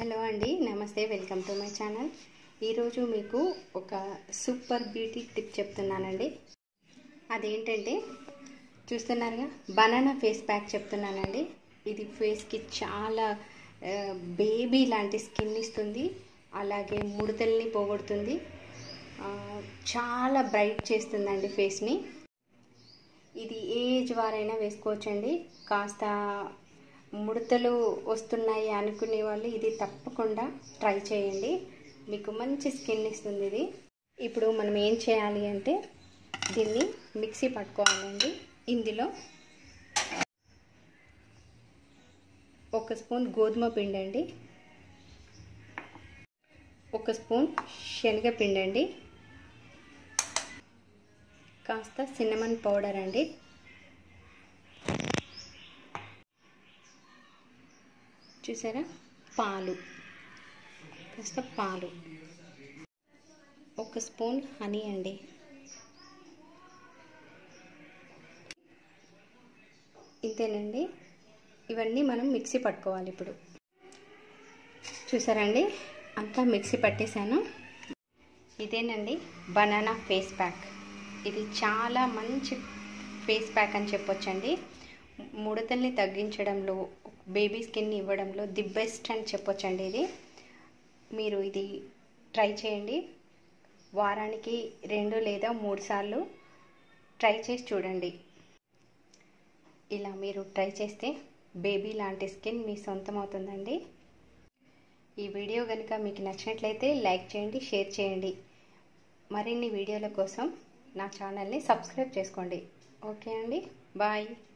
hello అండి నమస్తే welcome to my channel ఈరోజు మీకు ఒక సూపర్ బ్యూటీ టిప్ చెప్తున్నానండి అదేంటంటే చూస్తున్నారుగా బనానా ఫేస్ ప్యాక్ చెప్తున్నానండి ఇది ఫేస్కి చాలా బేబీ లాంటి స్కిన్ ఇస్తుంది అలాగే ముడతల్ని పోగొడుతుంది ఆ, చాలా బ్రైట్ చేస్తుందండి ఫేస్ని ఇది ఏ ఏజ్ వారైనా వేసుకోవచ్చండి కాస్త ముడతలు వస్తున్నాయి అనుకునే వాళ్ళు ఇది తప్పకుండా ట్రై చేయండి మీకు మంచి స్కిన్ ఇస్తుంది ఇది ఇప్పుడు మనం ఏం చేయాలి అంటే దీన్ని మిక్సీ పట్టుకోవాలండి ఇందులో ఒక స్పూన్ గోధుమ పిండి అండి ఒక స్పూన్ శనగపిండి అండి కాస్త సిన్నమన్ పౌడర్ అండి చూసారా పాలు కాస్త పాలు ఒక స్పూన్ హనీ అండి ఇంతేనండి ఇవన్నీ మనం మిక్సీ పట్టుకోవాలి ఇప్పుడు చూసారండి అంతా మిక్సీ పట్టేశాను ఇదేనండి బనానా ఫేస్ ప్యాక్ ఇది చాలా మంచి ఫేస్ ప్యాక్ అని చెప్పొచ్చండి ముడతల్ని తగ్గించడంలో బేబీ స్కిన్ ఇవ్వడంలో ది బెస్ట్ అని చెప్పొచ్చండి ఇది మీరు ఇది ట్రై చేయండి వారానికి రెండు లేదా మూడు సార్లు ట్రై చేసి చూడండి ఇలా మీరు ట్రై చేస్తే బేబీ లాంటి స్కిన్ మీ సొంతం అవుతుందండి ఈ వీడియో కనుక మీకు నచ్చినట్లయితే లైక్ చేయండి షేర్ చేయండి మరిన్ని వీడియోల కోసం నా ఛానల్ని సబ్స్క్రైబ్ చేసుకోండి ఓకే అండి బాయ్